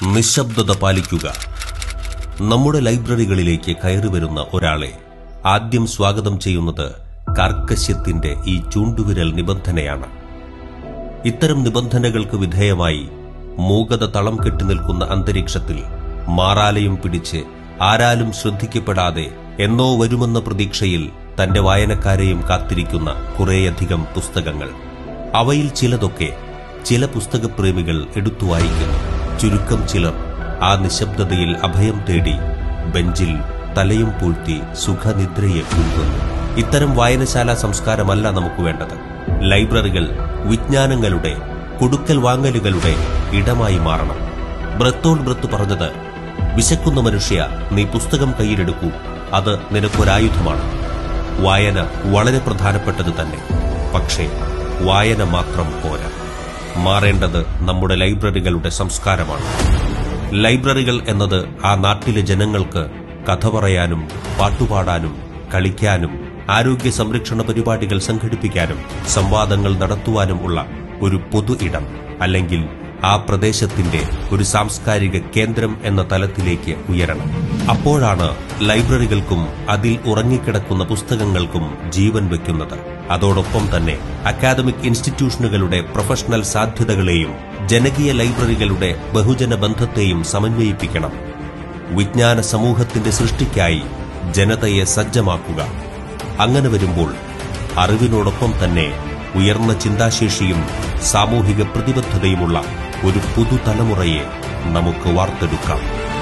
നിശബ്ദത പാലിക്കുക നമ്മുടെ ലൈബ്രറികളിലേക്ക് കയറി വരുന്ന ഒരാളെ ആദ്യം സ്വാഗതം ചെയ്യുന്നത് കാർക്കശ്യത്തിന്റെ ഈ ചൂണ്ടുവിരൽ നിബന്ധനയാണ് ഇത്തരം നിബന്ധനകൾക്ക് വിധേയമായി മൂകത തളം കെട്ടി നിൽക്കുന്ന അന്തരീക്ഷത്തിൽ മാറാലയും പിടിച്ച് ആരാലും ശ്രദ്ധിക്കപ്പെടാതെ എന്നോ വരുമെന്ന പ്രതീക്ഷയിൽ തന്റെ വായനക്കാരെയും കാത്തിരിക്കുന്ന കുറേയധികം പുസ്തകങ്ങൾ അവയിൽ ചിലതൊക്കെ ചില പുസ്തകപ്രേമികൾ എടുത്തു വായിക്കുന്നു ചുരുക്കം ചിലർ ആ നിശബ്ദതയിൽ അഭയം തേടി ബെഞ്ചിൽ തലയും പൂഴ്ത്തി സുഖനിദ്രയെ കുഴുകുന്നു ഇത്തരം വായനശാല സംസ്കാരമല്ല നമുക്ക് വേണ്ടത് ലൈബ്രറികൾ വിജ്ഞാനങ്ങളുടെ കൊടുക്കൽ വാങ്ങലുകളുടെ ഇടമായി മാറണം ബ്രത്തോൾ ബ്രത്ത് പറഞ്ഞത് വിശക്കുന്ന മനുഷ്യ നീ പുസ്തകം കയ്യിലെടുക്കൂ അത് നിനക്കൊരായുധമാണ് വായന വളരെ പ്രധാനപ്പെട്ടത് തന്നെ പക്ഷേ വായന മാത്രം പോരാ മാറേണ്ടത് നമ്മുടെ ലൈബ്രറികളുടെ സംസ്കാരമാണ് ലൈബ്രറികൾ എന്നത് ആ നാട്ടിലെ ജനങ്ങൾക്ക് കഥ പറയാനും പാട്ടുപാടാനും കളിക്കാനും ആരോഗ്യ സംരക്ഷണ പരിപാടികൾ സംഘടിപ്പിക്കാനും സംവാദങ്ങൾ നടത്തുവാനും ഉള്ള ഒരു പൊതു ഇടം അല്ലെങ്കിൽ ആ പ്രദേശത്തിന്റെ ഒരു സാംസ്കാരിക കേന്ദ്രം എന്ന തലത്തിലേക്ക് ഉയരണം അപ്പോഴാണ് ലൈബ്രറികൾക്കും അതിൽ ഉറങ്ങിക്കിടക്കുന്ന പുസ്തകങ്ങൾക്കും ജീവൻ വെക്കുന്നത് അതോടൊപ്പം തന്നെ അക്കാദമിക് ഇൻസ്റ്റിറ്റ്യൂഷനുകളുടെ പ്രൊഫഷണൽ സാധ്യതകളെയും ജനകീയ ലൈബ്രറികളുടെ ബഹുജന ബന്ധത്തെയും സമന്വയിപ്പിക്കണം വിജ്ഞാന സമൂഹത്തിന്റെ സൃഷ്ടിക്കായി ജനതയെ സജ്ജമാക്കുക അങ്ങനെ വരുമ്പോൾ അറിവിനോടൊപ്പം തന്നെ ഉയർന്ന ചിന്താശേഷിയും സാമൂഹിക പ്രതിബദ്ധതയുമുള്ള ഒരു പുതുതലമുറയെ നമുക്ക് വാർത്തെടുക്കാം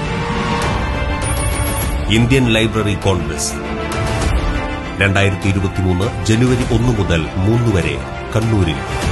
ഇന്ത്യൻ ലൈബ്രറി കോൺഗ്രസ് രണ്ടായിരത്തി ഇരുപത്തിമൂന്ന് ജനുവരി ഒന്ന് മുതൽ മൂന്ന് വരെ കണ്ണൂരിൽ